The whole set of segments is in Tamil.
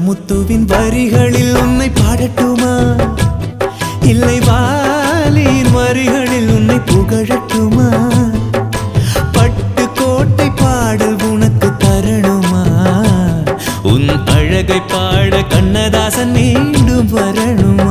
வைரமுத்துவின் வரிகளில் உன்னை பாடட்டுமா இல்லை வாலியின் வரிகளில் உன்னை புகழட்டுமா பட்டு கோட்டை பாடல் உனக்கு தரணுமா உன் அழகை பாட கண்ணதாசன் மீண்டும் வரணுமா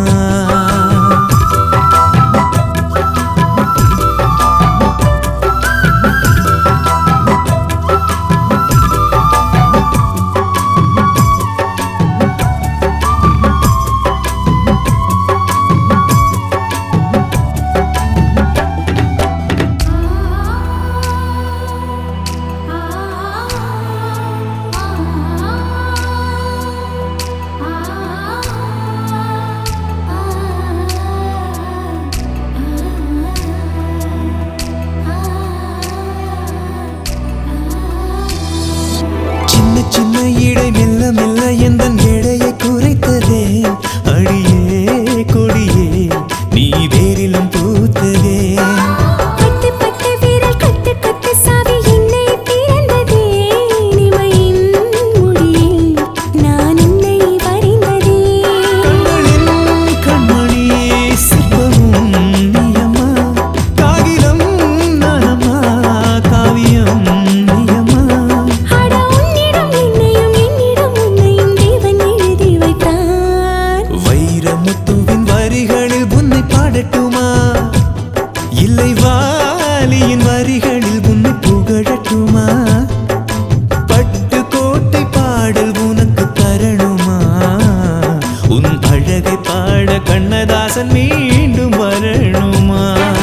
சின்ன சின்ன இடை மெல்ல மெல்ல எந்த எடையை குறைத்ததே அடியே கொடியே நீ வேரிலும் பூத்ததே பட்டு பட்டு வீரல் கட்டு கட்டு சாவி என்னை பிறந்ததே இனிமையின் முடியில் நான் உன்னை வரைந்ததே கண்களின் கண்மணி சிற்பமும் நீயம்மா காகிதம் நானம்மா காவியம் நீயம்மா அட உன்னிடம் என்னையும் என்னிடம் உன்னையும் தேவன் எழுதி வைத்தார் வைரமுத்துவின் வரிகளில் உன்னை பாடட்டுமா இல்லை வாலியின் வரிகளில் உன்னை புகழட்டுமா பட்டு கோட்டை பாடல் உனக்கு தரணுமா உன் அழகை பாட கண்ணதாசன் மீண்டும் வரணுமா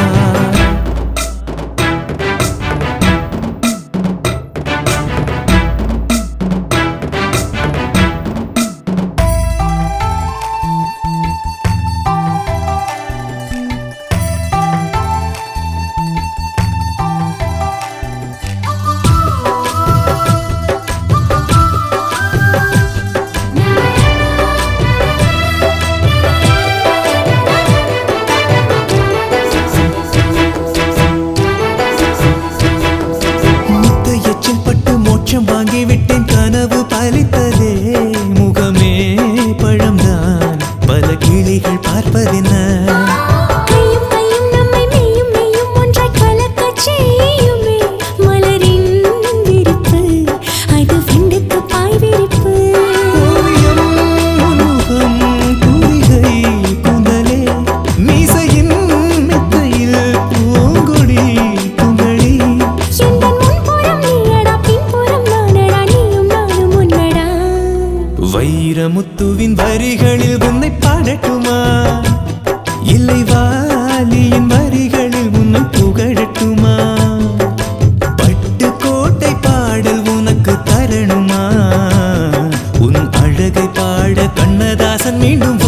முத்த எச்சில் பட்டு மோட்சம் வாங்கி விட்டேன் கனவு பலித்ததே முகமே பழம்தான் பல கிளிகள் பார்ப்பதென்ன கையும் கையும் நம்மை மெய்யும் மெய்யும் ஒன்றாய் கலக்கச் செய்யுமே மலரின் விரிப்பு அது வண்டுக்கு பாய் விரிப்பு ஓவியம் உன்முகம் தூரிகை கூந்தலே மீசையின் மெத்தையில் பூங்கொடி துங்களி எந்தன் முன்புறம் நீயடா பின்புறம் நானடா நீயும் நானும் ஒன்னடா வைரமுத்துவின் வரிகளில் உன்னை பாடட்டுமா இல்லை வாலியின் வரிகளில் உன்னை புகழட்டுமா பட்டு கோட்டை பாடல் உனக்கு தரணுமா உன் அழகை பாட கண்ணதாசன் மீண்டும்